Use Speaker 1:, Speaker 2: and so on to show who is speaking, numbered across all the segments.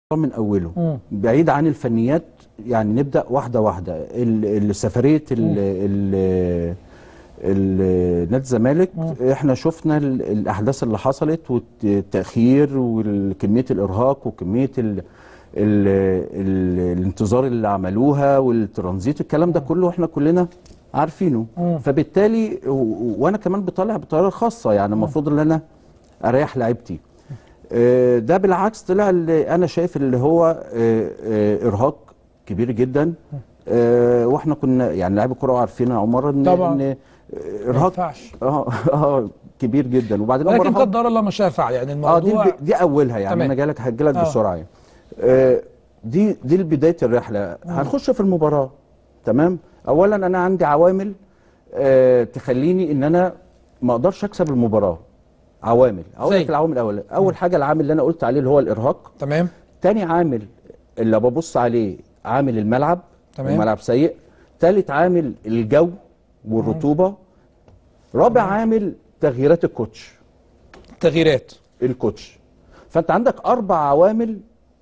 Speaker 1: من اوله
Speaker 2: مم.
Speaker 1: بعيد عن الفنيات يعني نبدا واحده واحده ال- ال- سفريه ال- ال- ال- نادي الزمالك احنا شفنا ال- الاحداث اللي حصلت والتاخير وكميه الارهاق وكميه ال ال ال الانتظار اللي عملوها والترانزيت الكلام ده كله احنا كلنا عارفينه فبالتالي و- وانا كمان بطلع بطريقه خاصه يعني المفروض ان انا اريح لعيبتي آه، ده بالعكس طلع اللي انا شايف اللي هو آه، آه، ارهاق كبير جدا آه، واحنا كنا يعني لاعبي الكوره عارفين يا عمر ان
Speaker 2: طبعاً.
Speaker 1: ان
Speaker 2: ما
Speaker 1: ارهاق
Speaker 2: ينفعش
Speaker 1: اه اه كبير جدا وبعدين لما
Speaker 2: ولكن
Speaker 1: رهق-
Speaker 2: قدر الله ما شاء فعل يعني
Speaker 1: اه دي
Speaker 2: الموضوع
Speaker 1: الب- دي اولها يعني
Speaker 2: تمام.
Speaker 1: انا جايلك هجيلك
Speaker 2: آه.
Speaker 1: بسرعه يعني آه، دي دي بدايه الرحله هنخش في المباراه تمام اولا انا عندي عوامل آه، تخليني ان انا ما اقدرش اكسب المباراه عوامل اقول
Speaker 2: زي؟
Speaker 1: لك العوامل الاول اول حاجه العامل اللي انا قلت عليه اللي هو الارهاق
Speaker 2: تمام
Speaker 1: تاني عامل اللي ببص عليه عامل الملعب
Speaker 2: تمام.
Speaker 1: الملعب سيء تالت عامل الجو والرطوبه رابع عامل تغييرات الكوتش
Speaker 2: تغييرات
Speaker 1: الكوتش فانت عندك اربع عوامل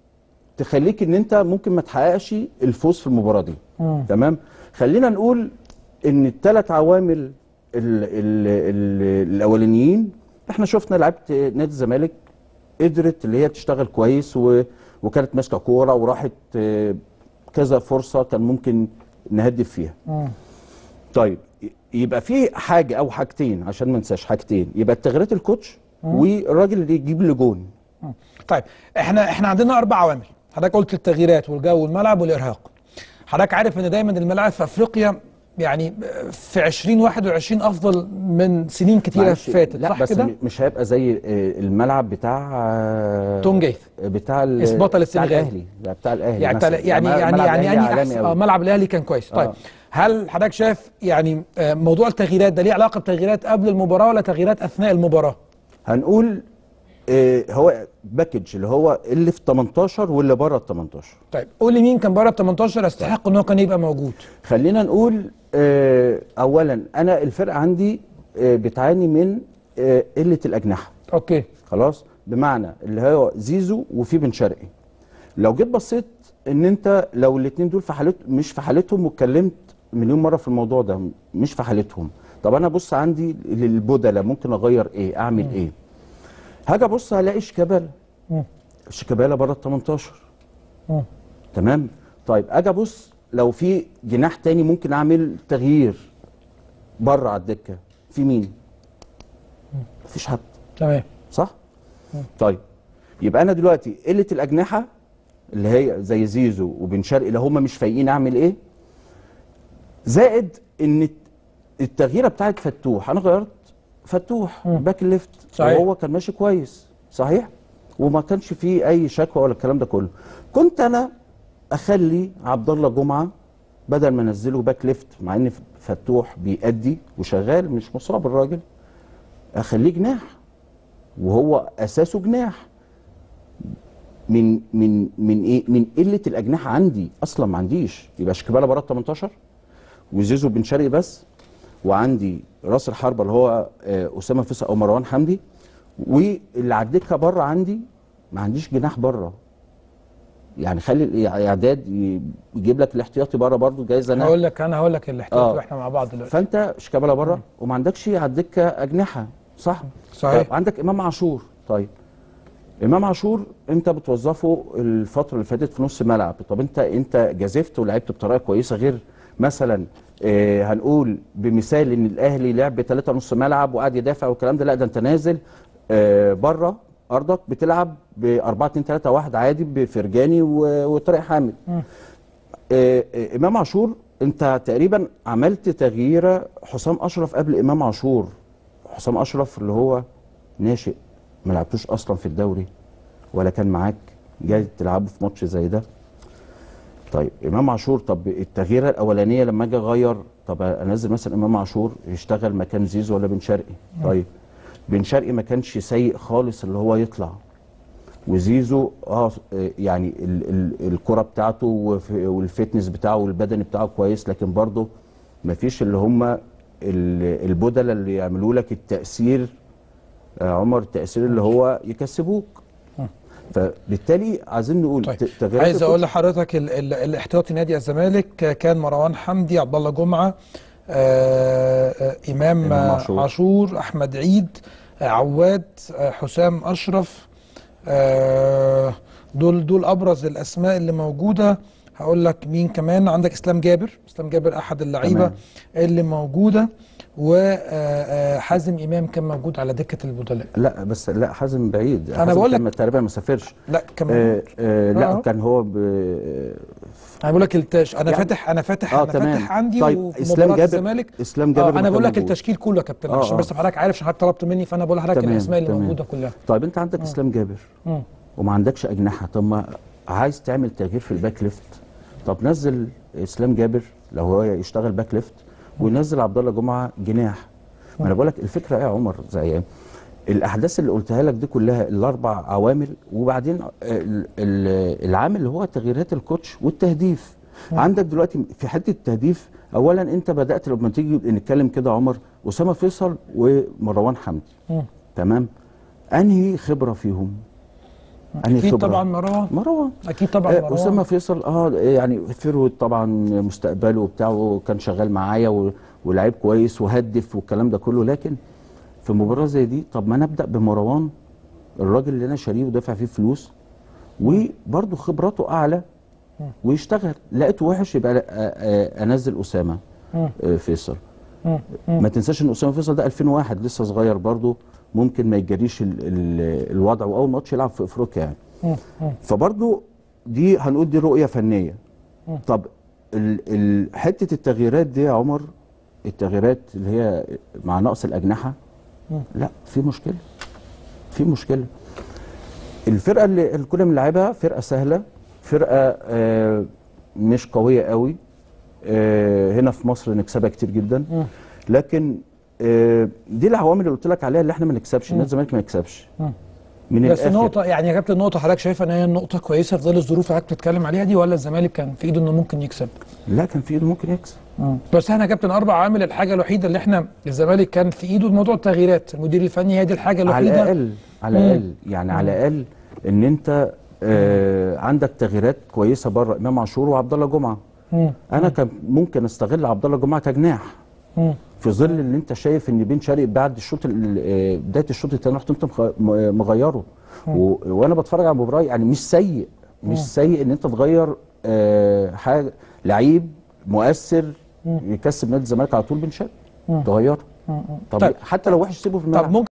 Speaker 1: تخليك ان انت ممكن ما تحققش الفوز في المباراه دي تمام خلينا نقول ان الثلاث عوامل ال ال ال الاولانيين احنا شفنا لعيبه نادي الزمالك قدرت اللي هي تشتغل كويس و وكانت ماسكه كوره وراحت آه، كذا فرصه كان ممكن نهدف فيها طيب ي- يبقى في حاجه او حاجتين عشان ما ننساش حاجتين يبقى تغييرات الكوتش والراجل اللي يجيب لجون
Speaker 2: طيب احنا احنا عندنا اربع عوامل حضرتك قلت التغييرات والجو والملعب والارهاق حضرتك عارف ان دايما الملاعب في افريقيا يعني في 2021 افضل من سنين كتيره
Speaker 1: معلش،
Speaker 2: فاتت
Speaker 1: لا
Speaker 2: صح
Speaker 1: بس
Speaker 2: كده
Speaker 1: م- مش هيبقى زي آه، الملعب بتاع آه،
Speaker 2: تون جيث.
Speaker 1: بتاع ال-
Speaker 2: إسباطة
Speaker 1: بتاع
Speaker 2: للسنغال.
Speaker 1: الاهلي لا، بتاع الاهلي
Speaker 2: يعني
Speaker 1: مثلاً.
Speaker 2: تل- يعني
Speaker 1: ملعب-
Speaker 2: يعني
Speaker 1: ملعب
Speaker 2: يعني
Speaker 1: الأهلي
Speaker 2: يعني
Speaker 1: عالمي
Speaker 2: أحسن
Speaker 1: أوي.
Speaker 2: آه، ملعب الاهلي كان كويس طيب
Speaker 1: آه.
Speaker 2: هل حضرتك شايف يعني آه، موضوع التغييرات ده ليه علاقه بتغييرات قبل المباراه ولا تغييرات اثناء المباراه
Speaker 1: هنقول آه، هو باكج اللي هو اللي في 18 واللي بره ال 18
Speaker 2: طيب قول لي مين كان بره ال 18 يستحق ان هو كان يبقى موجود
Speaker 1: خلينا نقول آه، اولا انا الفرقه عندي آه، بتعاني من آه، قله الاجنحه
Speaker 2: اوكي
Speaker 1: خلاص بمعنى اللي هو زيزو وفي بن شرقي لو جيت بصيت ان انت لو الاثنين دول في حالت مش في حالتهم واتكلمت مليون مره في الموضوع ده مش في حالتهم طب انا بص عندي للبدله ممكن اغير ايه اعمل ايه هاجي ابص هلاقي شيكابالا
Speaker 2: مم.
Speaker 1: شيكابالا بره ال 18
Speaker 2: مم.
Speaker 1: تمام طيب اجي ابص لو في جناح تاني ممكن اعمل تغيير بره على الدكه في مين مفيش حد
Speaker 2: تمام
Speaker 1: صح طيب يبقى انا دلوقتي قله الاجنحه اللي هي زي زيزو وبن شرقي لو هم مش فايقين اعمل ايه زائد ان التغييره بتاعت فتوح انا غيرت فتوح باك ليفت
Speaker 2: صحيح.
Speaker 1: وهو كان ماشي كويس صحيح وما كانش فيه اي شكوى ولا الكلام ده كله كنت انا اخلي عبد الله جمعه بدل ما انزله باك ليفت مع ان فتوح بيأدي وشغال مش مصاب الراجل اخليه جناح وهو اساسه جناح من من من ايه من قله الاجنحه عندي اصلا ما عنديش يبقى شيكابالا بره ال 18 وزيزو بن شرقي بس وعندي راس الحربه اللي هو آه، اسامه فيصل او مروان حمدي واللي على الدكه بره عندي ما عنديش جناح بره يعني خلي الاعداد ي- يجيب لك الاحتياطي بره برضه جايز انا
Speaker 2: هقول لك انا هقول لك الاحتياطي
Speaker 1: آه.
Speaker 2: واحنا مع بعض دلوقتي
Speaker 1: فانت شيكابالا بره وما عندكش على الدكه اجنحه صح
Speaker 2: صحيح.
Speaker 1: طيب عندك امام عاشور طيب امام عاشور انت بتوظفه الفتره اللي فاتت في نص ملعب طب انت انت جازفت ولعبت بطريقه كويسه غير مثلا آه هنقول بمثال ان الاهلي لعب بثلاثه نص ملعب وقعد يدافع والكلام ده لا ده انت نازل آه بره ارضك بتلعب ب 4 2 3 1 عادي بفرجاني و- وطارق حامد آه، آه، امام عاشور انت تقريبا عملت تغييره حسام اشرف قبل امام عاشور حسام اشرف اللي هو ناشئ ما لعبتوش اصلا في الدوري ولا كان معاك جاي تلعبه في ماتش زي ده طيب امام عاشور طب التغييره الاولانيه لما اجي اغير طب انزل مثلا امام عاشور يشتغل مكان زيزو ولا بن شرقي طيب بن شرقي ما كانش سيء خالص اللي هو يطلع وزيزو اه يعني ال ال الكره بتاعته وف- والفتنس بتاعه والبدني بتاعه كويس لكن برضه ما فيش اللي هم ال- البدله اللي يعملوا لك التاثير آه عمر التاثير اللي هو يكسبوك فبالتالي عايزين نقول
Speaker 2: طيب
Speaker 1: ت- تغييرات
Speaker 2: عايز اقول
Speaker 1: الكوتش-
Speaker 2: لحضرتك ال- ال- الاحتياطي نادي الزمالك كان مروان حمدي عبد الله جمعه آه، آه، امام
Speaker 1: إمام
Speaker 2: آه،
Speaker 1: عاشور.
Speaker 2: عاشور احمد عيد آه، عواد آه، حسام اشرف آه، دول دول ابرز الاسماء اللي موجوده هقول لك مين كمان عندك اسلام جابر اسلام جابر احد اللعيبه
Speaker 1: تمام.
Speaker 2: اللي موجوده وحازم امام كان موجود على دكه البدلاء
Speaker 1: لا بس لا حازم بعيد
Speaker 2: أنا
Speaker 1: حازم
Speaker 2: بقول
Speaker 1: كان
Speaker 2: لك-
Speaker 1: تقريبا ما سافرش
Speaker 2: لا كان
Speaker 1: آه
Speaker 2: موجود.
Speaker 1: آه لا
Speaker 2: آه.
Speaker 1: كان هو ب...
Speaker 2: انا بقول لك التش... انا
Speaker 1: يعني-
Speaker 2: فاتح انا فاتح
Speaker 1: اه
Speaker 2: انا
Speaker 1: تمام
Speaker 2: فاتح عندي
Speaker 1: طيب
Speaker 2: وفي
Speaker 1: اسلام
Speaker 2: مباراة
Speaker 1: جابر
Speaker 2: الزمالك
Speaker 1: اسلام جابر
Speaker 2: اه
Speaker 1: ما
Speaker 2: انا
Speaker 1: كان
Speaker 2: بقول لك
Speaker 1: موجود.
Speaker 2: التشكيل كله يا كابتن
Speaker 1: آه،
Speaker 2: عشان
Speaker 1: آه.
Speaker 2: بس حضرتك عارف عشان حضرتك طلبت مني فانا بقول لحضرتك
Speaker 1: تمام،
Speaker 2: الاسماء اللي
Speaker 1: تمام.
Speaker 2: موجوده كلها
Speaker 1: طيب انت عندك اسلام جابر
Speaker 2: مم.
Speaker 1: وما عندكش اجنحه طب ما عايز تعمل تغيير في الباك ليفت طب نزل اسلام جابر لو هو يشتغل باك ليفت ونزل عبد الله جمعه جناح ما انا بقول لك الفكره ايه يا عمر زي ايه الاحداث اللي قلتها لك دي كلها الاربع عوامل وبعدين ال- ال- العامل اللي هو تغييرات الكوتش والتهديف عندك دلوقتي في حته التهديف اولا انت بدات لما تيجي نتكلم كده يا عمر اسامه فيصل ومروان حمدي
Speaker 2: مم.
Speaker 1: تمام انهي خبره فيهم انهي
Speaker 2: اكيد
Speaker 1: خبره
Speaker 2: طبعا مروان
Speaker 1: مروان
Speaker 2: اكيد طبعا
Speaker 1: آه،
Speaker 2: مروان
Speaker 1: اسامه فيصل اه يعني فيرود طبعا مستقبله وبتاعه كان شغال معايا و- ولعيب كويس وهدف والكلام ده كله لكن في مباراه زي دي طب ما نبدا بمروان الراجل اللي انا شاريه ودافع فيه فلوس وبرده خبراته اعلى ويشتغل لقيته وحش يبقى آه، آه، انزل اسامه
Speaker 2: مم.
Speaker 1: آه، فيصل
Speaker 2: مم.
Speaker 1: ما تنساش ان اسامه فيصل ده 2001 لسه صغير برضه ممكن ما يجريش ال ال الوضع واول ماتش يلعب في افريقيا يعني
Speaker 2: مم. مم.
Speaker 1: فبرضه دي هنقول دي رؤيه فنيه طب ال ال حته التغييرات دي يا عمر التغييرات اللي هي مع نقص الاجنحه لا في مشكله في مشكله الفرقه اللي اللي كنا بنلعبها فرقه سهله فرقه آه مش قويه قوي آه هنا في مصر نكسبها كتير جدا لكن آه دي العوامل اللي قلت لك عليها اللي احنا ما نكسبش نادي الزمالك ما يكسبش من
Speaker 2: بس
Speaker 1: الآخر.
Speaker 2: النقطة يعني يا كابتن النقطة حضرتك شايفة ان هي نقطة كويسة في ظل الظروف اللي حضرتك بتتكلم عليها دي ولا الزمالك كان في ايده انه ممكن يكسب؟
Speaker 1: لا كان في ايده ممكن يكسب
Speaker 2: بس احنا يا كابتن اربع عوامل الحاجة الوحيدة اللي احنا الزمالك كان في ايده موضوع التغييرات المدير الفني هي دي الحاجة
Speaker 1: على
Speaker 2: الوحيدة
Speaker 1: الاقل على الاقل يعني على الاقل ان انت آه عندك تغييرات كويسه بره امام عاشور وعبد الله جمعه
Speaker 2: مم.
Speaker 1: انا كان ممكن استغل عبد الله جمعه كجناح
Speaker 2: مم.
Speaker 1: في ظل اللي انت شايف ان بن شرقي بعد الشوط ال- آه، بدايه الشوط الثاني رحت انت مخ- م- مغيره و... وانا بتفرج على المباراه يعني مش سيء مش سيء ان انت تغير آه حاجه لعيب مؤثر يكسب نادي الزمالك على طول بن شرقي تغيره طب
Speaker 2: طيب.
Speaker 1: حتى لو وحش سيبه في الملعب
Speaker 2: طب ممكن